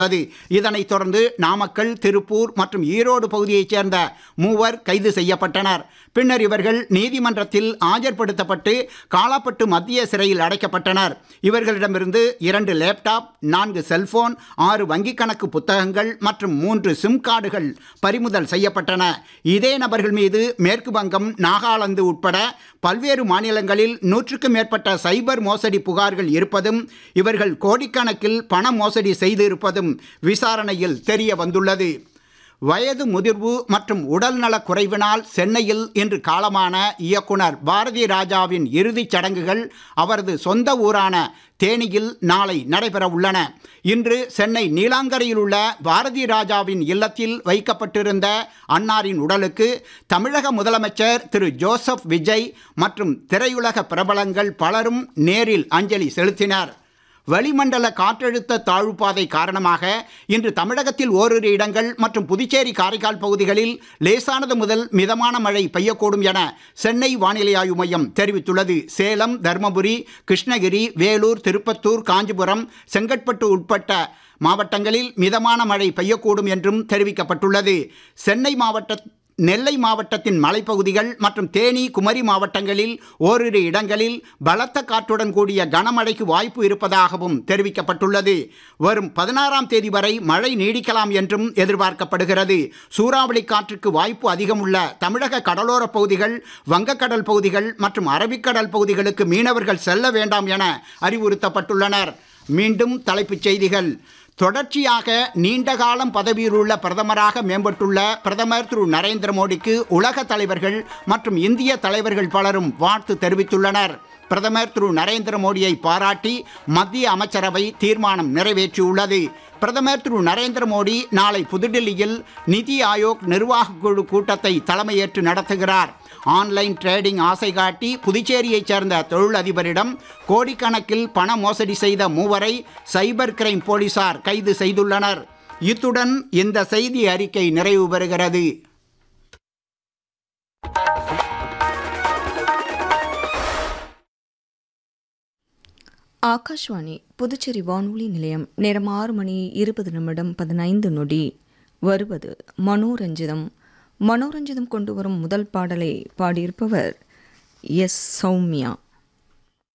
அது இதனைத் தொடர்ந்து நாமக்கல் திருப்பூர் மற்றும் ஈரோடு பகுதியைச் சேர்ந்த மூவர் கைது செய்யப்பட்டனர் பின்னர் இவர்கள் நீதிமன்றத்தில் ஆஜர்படுத்தப்பட்டு காலாப்பட்டு மத்திய சிறையில் அடைக்கப்பட்டனர் இவர்களிடமிருந்து இரண்டு லேப்டாப் நான்கு செல்போன் ஆறு வங்கிக் கணக்கு புத்தகங்கள் மற்றும் மூன்று சிம் கார்டுகள் பறிமுதல் செய்யப்பட்டன இதே நபர்கள் மீது மேற்கு வங்கம் நாகாலாந்து உட்பட பல்வேறு மாநிலங்களில் நூற்றுக்கும் மேற்பட்ட சைபர் மோசடி புகார்கள் இருப்பதும் இவர்கள் கோடிக்கணக்கில் பண மோசடி செய்திருப்பதும் விசாரணையில் தெரிய வந்துள்ளது வயது முதிர்வு மற்றும் உடல்நலக் குறைவினால் சென்னையில் இன்று காலமான இயக்குனர் பாரதி ராஜாவின் இறுதிச் சடங்குகள் அவரது சொந்த ஊரான தேனியில் நாளை நடைபெற உள்ளன இன்று சென்னை நீலாங்கரையில் உள்ள பாரதி ராஜாவின் இல்லத்தில் வைக்கப்பட்டிருந்த அன்னாரின் உடலுக்கு தமிழக முதலமைச்சர் திரு ஜோசப் விஜய் மற்றும் திரையுலக பிரபலங்கள் பலரும் நேரில் அஞ்சலி செலுத்தினர் வளிமண்டல காற்றழுத்த தாழ்வுப்பாதை காரணமாக இன்று தமிழகத்தில் ஓரிரு இடங்கள் மற்றும் புதுச்சேரி காரைக்கால் பகுதிகளில் லேசானது முதல் மிதமான மழை பெய்யக்கூடும் என சென்னை வானிலை ஆய்வு மையம் தெரிவித்துள்ளது சேலம் தருமபுரி கிருஷ்ணகிரி வேலூர் திருப்பத்தூர் காஞ்சிபுரம் செங்கற்பட்டு உட்பட்ட மாவட்டங்களில் மிதமான மழை பெய்யக்கூடும் என்றும் தெரிவிக்கப்பட்டுள்ளது சென்னை மாவட்ட நெல்லை மாவட்டத்தின் மலைப்பகுதிகள் மற்றும் தேனி குமரி மாவட்டங்களில் ஓரிரு இடங்களில் பலத்த காற்றுடன் கூடிய கனமழைக்கு வாய்ப்பு இருப்பதாகவும் தெரிவிக்கப்பட்டுள்ளது வரும் பதினாறாம் தேதி வரை மழை நீடிக்கலாம் என்றும் எதிர்பார்க்கப்படுகிறது சூறாவளி காற்றுக்கு வாய்ப்பு அதிகம் உள்ள தமிழக கடலோர பகுதிகள் வங்கக்கடல் பகுதிகள் மற்றும் அரபிக்கடல் பகுதிகளுக்கு மீனவர்கள் செல்ல வேண்டாம் என அறிவுறுத்தப்பட்டுள்ளனர் மீண்டும் தலைப்புச் செய்திகள் தொடர்ச்சியாக நீண்ட காலம் பதவியில் உள்ள பிரதமராக மேம்பட்டுள்ள பிரதமர் திரு நரேந்திர மோடிக்கு உலக தலைவர்கள் மற்றும் இந்திய தலைவர்கள் பலரும் வாழ்த்து தெரிவித்துள்ளனர் பிரதமர் திரு நரேந்திர மோடியை பாராட்டி மத்திய அமைச்சரவை தீர்மானம் நிறைவேற்றியுள்ளது பிரதமர் திரு நரேந்திர மோடி நாளை புதுடில்லியில் நிதி ஆயோக் நிர்வாக குழு கூட்டத்தை தலைமையேற்று நடத்துகிறார் ஆன்லைன் ட்ரேடிங் ஆசை காட்டி புதுச்சேரியைச் சேர்ந்த தொழிலதிபரிடம் கோடிக்கணக்கில் பண மோசடி செய்த மூவரை சைபர் கிரைம் போலீசார் கைது செய்துள்ளனர் இத்துடன் இந்த செய்தி அறிக்கை நிறைவு பெறுகிறது ஆகாஷ்வாணி புதுச்சேரி வானொலி நிலையம் நேரம் ஆறு மணி இருபது நிமிடம் பதினைந்து நொடி வருவது மனோரஞ்சிதம் மனோரஞ்சிதம் கொண்டு வரும் முதல் பாடலை பாடியிருப்பவர் எஸ் சௌமியா